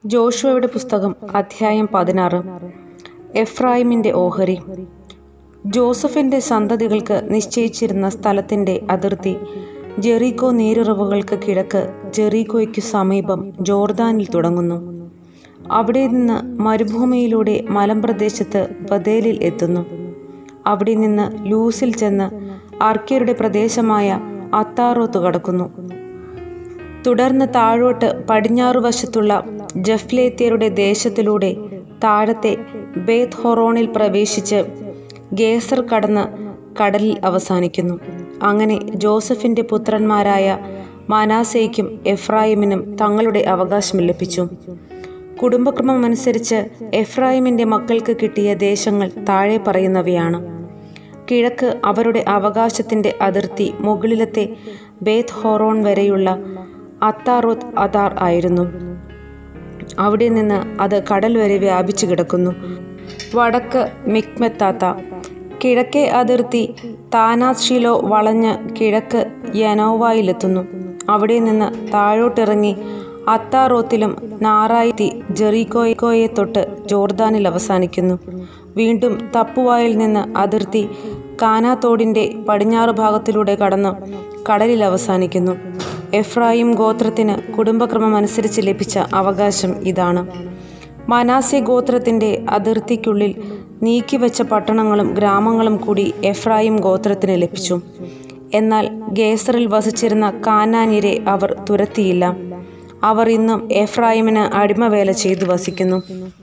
ജോഷുവയുടെ പുസ്തകം അധ്യായം പതിനാറ് എഫ്രായിമിന്റെ ഓഹരി ജോസഫിന്റെ സന്തതികൾക്ക് നിശ്ചയിച്ചിരുന്ന സ്ഥലത്തിന്റെ അതിർത്തി ജെറീക്കോ നീരുറവുകൾക്ക് കിഴക്ക് ജെറീക്കോയ്ക്കു സമീപം ജോർദാനിൽ തുടങ്ങുന്നു അവിടെ നിന്ന് മരുഭൂമിയിലൂടെ മലമ്പ്രദേശത്ത് ബദേലിൽ എത്തുന്നു അവിടെ നിന്ന് ലൂസിൽ ചെന്ന് അർക്കിയരുടെ പ്രദേശമായ അത്താറോത്ത് കടക്കുന്നു തുടർന്ന് താഴോട്ട് പടിഞ്ഞാറു വശത്തുള്ള ജഫ്ലേത്യരുടെ ദേശത്തിലൂടെ താഴത്തെ ബേത് ഹൊറോണിൽ പ്രവേശിച്ച് ഗേസർ കടന്ന് കടലിൽ അവസാനിക്കുന്നു അങ്ങനെ ജോസഫിന്റെ പുത്രന്മാരായ മനാസേയ്ക്കും എഫ്രായിമിനും തങ്ങളുടെ അവകാശം ലഭിച്ചു കുടുംബക്രമമനുസരിച്ച് എഫ്രായിമിന്റെ മക്കൾക്ക് കിട്ടിയ ദേശങ്ങൾ താഴെ പറയുന്നവയാണ് കിഴക്ക് അവരുടെ അവകാശത്തിന്റെ അതിർത്തി മുകളിലത്തെ ബേത് ഹോറോൺ വരെയുള്ള അത്താറോത്ത് അതാർ ആയിരുന്നു അവിടെ നിന്ന് അത് കടൽ വരെ വ്യാപിച്ചു കിടക്കുന്നു വടക്ക് മിക്മെത്താത്ത കിഴക്കേ അതിർത്തി താനാശ്ശിലോ വളഞ്ഞ് കിഴക്ക് യനോവായിലെത്തുന്നു അവിടെ നിന്ന് താഴോട്ടിറങ്ങി അത്താറോത്തിലും നാറായി ജെറീക്കോയെ തൊട്ട് ജോർദാനിൽ അവസാനിക്കുന്നു വീണ്ടും തപ്പുവായിൽ നിന്ന് അതിർത്തി കാനാത്തോടിന്റെ പടിഞ്ഞാറ് ഭാഗത്തിലൂടെ കടന്ന് കടലിൽ അവസാനിക്കുന്നു എഫ്രായിം ഗോത്രത്തിന് കുടുംബക്രമം അനുസരിച്ച് ലഭിച്ച അവകാശം ഇതാണ് മനാസെ ഗോത്രത്തിന്റെ അതിർത്തിക്കുള്ളിൽ നീക്കിവെച്ച പട്ടണങ്ങളും ഗ്രാമങ്ങളും കൂടി എഫ്രായിം ഗോത്രത്തിന് ലഭിച്ചു എന്നാൽ ഗേസറിൽ വസിച്ചിരുന്ന കാനാനിരെ അവർ തുരത്തിയില്ല അവർ ഇന്നും എഫ്രായിമിന് അടിമവേല ചെയ്തു വസിക്കുന്നു